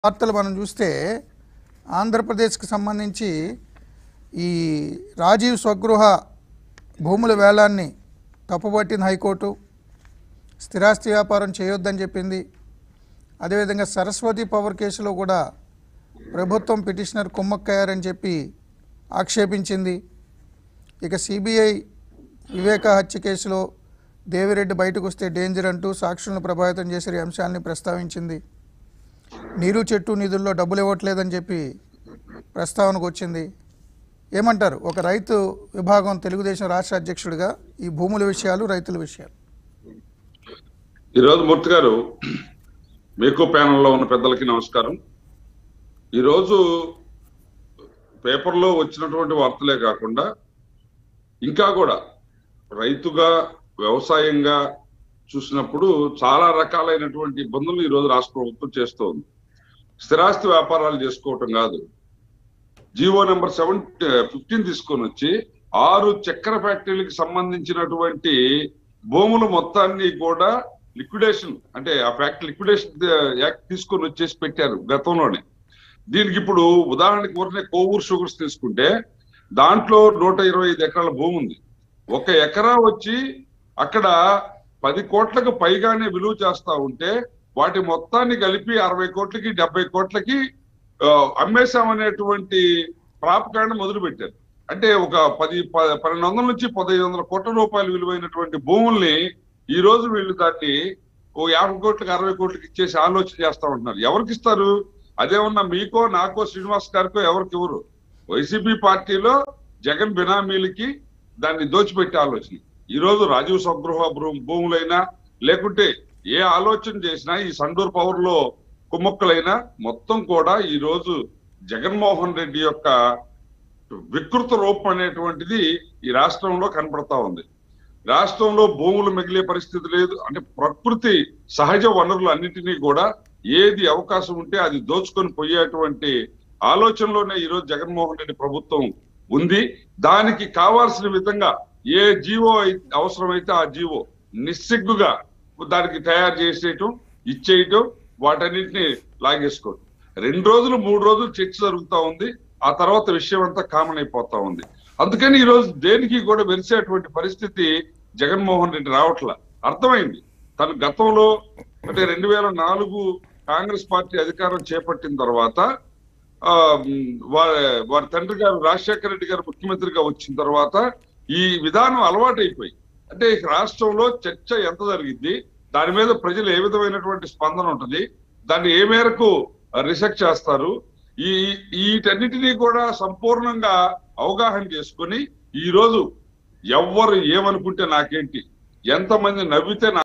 వార్తలు మనం చూస్తే ఆంధ్రప్రదేశ్కి సంబంధించి ఈ రాజీవ్ స్వగృహ భూముల వేలాన్ని తప్పుపట్టింది హైకోర్టు స్థిరాస్తి వ్యాపారం చేయొద్దని చెప్పింది అదేవిధంగా సరస్వతి పవర్ కేసులో కూడా ప్రభుత్వం పిటిషనర్ కుమ్మక్కయ్యారని చెప్పి ఆక్షేపించింది ఇక సిబిఐ వివేక హత్య కేసులో దేవిరెడ్డి బయటకు వస్తే డేంజర్ అంటూ సాక్షులను ప్రభావితం చేసే ఈ అంశాన్ని ప్రస్తావించింది నీరు చెట్టు నిధుల్లో డబ్బులు ఇవ్వట్లేదని చెప్పి ప్రస్తావనకు వచ్చింది ఏమంటారు ఒక రైతు విభాగం తెలుగుదేశం రాష్ట్ర అధ్యక్షుడిగా ఈ భూముల విషయాలు రైతుల విషయాలు ఈరోజు మూర్తి గారు మీకు ప్యానల్లో ఉన్న పెద్దలకి నమస్కారం ఈరోజు పేపర్లో వచ్చినటువంటి వార్తలే కాకుండా ఇంకా కూడా రైతుగా వ్యవసాయంగా చూసినప్పుడు చాలా రకాలైనటువంటి ఇబ్బందులు ఈరోజు రాష్ట్ర ప్రభుత్వం చేస్తోంది స్థిరాస్తి వ్యాపారాలు చేసుకోవటం కాదు జీవో నెంబర్ సెవెన్ ఫిఫ్టీన్ తీసుకొని వచ్చి ఆరు చక్కెర ఫ్యాక్టరీలకు సంబంధించినటువంటి భూములు మొత్తాన్ని కూడా లిక్విడేషన్ అంటే ఆ ఫ్యాక్టరీ లిక్విడేషన్ యాక్ట్ తీసుకొని వచ్చేసి పెట్టారు గతంలోనే దీనికి ఇప్పుడు ఉదాహరణకి ఊరినే కోవూరు షుగర్స్ తీసుకుంటే దాంట్లో నూట ఇరవై ఐదు ఎకరాల భూమి ఉంది ఒక ఎకరా వచ్చి అక్కడ పది కోట్లకు పైగానే విలువ చేస్తా ఉంటే వాటి మొత్తాన్ని కలిపి అరవై కోట్లకి డెబ్బై కోట్లకి ఆ, అమ్మేశామనేటువంటి ప్రాపకాండ మొదలు పెట్టారు అంటే ఒక పది ప- పన్నెండు వందల నుంచి పదహైదు వందల కోట్ల రూపాయలు విలువైనటువంటి భూముల్ని ఈ రోజు వీళ్ళు దాన్ని ఓ యాభై కోట్లకి అరవై కోట్లకి ఇచ్చేసి ఆలోచన చేస్తా ఉంటున్నారు ఎవరికి ఇస్తారు అదేమన్నా మీకో నాకో శ్రీనివాస్ గారికో ఎవరికి ఇవ్వరు వైసీపీ పార్టీలో జగన్ బినామీలకి దాన్ని దోచిపెట్టే ఆలోచన ఈ రోజు రాజీవ్ స్వగృహ భూ- భూములైనా లేకుంటే ఏ ఆలోచన చేసినా ఈ సండూర్ పవర్ లో కుమ్మక్కలైనా మొత్తం కూడా ఈ రోజు జగన్మోహన్ రెడ్డి యొక్క వికృత రూపం అనేటువంటిది ఈ రాష్ట్రంలో కనపడతా ఉంది రాష్ట్రంలో భూములు మిగిలే పరిస్థితి లేదు అంటే ప్రకృతి సహజ వనరులు అన్నిటినీ కూడా ఏది అవకాశం ఉంటే అది దోచుకొని పోయేటువంటి ఆలోచనలోనే ఈరోజు జగన్మోహన్ రెడ్డి ప్రభుత్వం ఉంది దానికి కావాల్సిన విధంగా ఏ జీవో అయి- అవసరమైతే ఆ జీవో నిస్సిగ్గుగా దానికి తయారు చేసేయటం ఇచ్చేయటం వాటన్నిటిని లాగేసుకోవటం రెండు రోజులు మూడు రోజులు చర్చ జరుగుతా ఉంది ఆ తర్వాత విషయం అంతా కామన్ అయిపోతా ఉంది అందుకని ఈ రోజు దేనికి కూడా వెలిసేటువంటి పరిస్థితి జగన్మోహన్ రెడ్డి రావట్ల అర్థమైంది తను గతంలో అంటే రెండు వేల నాలుగు కాంగ్రెస్ పార్టీ అధికారం చేపట్టిన తర్వాత ఆ ఉమ్, వారి వారి తండ్రి గారు రాజశేఖర రెడ్డి గారు ముఖ్యమంత్రిగా వచ్చిన తర్వాత ఈ విధానం అలవాటైపోయి అంటే ఈ రాష్ట్రంలో చర్చ ఎంత జరిగింది దాని మీద ప్రజలు ఏ విధమైనటువంటి స్పందన ఉంటుంది దాన్ని ఏ మేరకు రిసెర్చ్ చేస్తారు ఈ వీటన్నిటినీ కూడా సంపూర్ణంగా అవగాహన చేసుకొని ఈ రోజు ఎవ్వరు ఏమనుకుంటే నాకేంటి ఎంతమంది నవ్వితే నా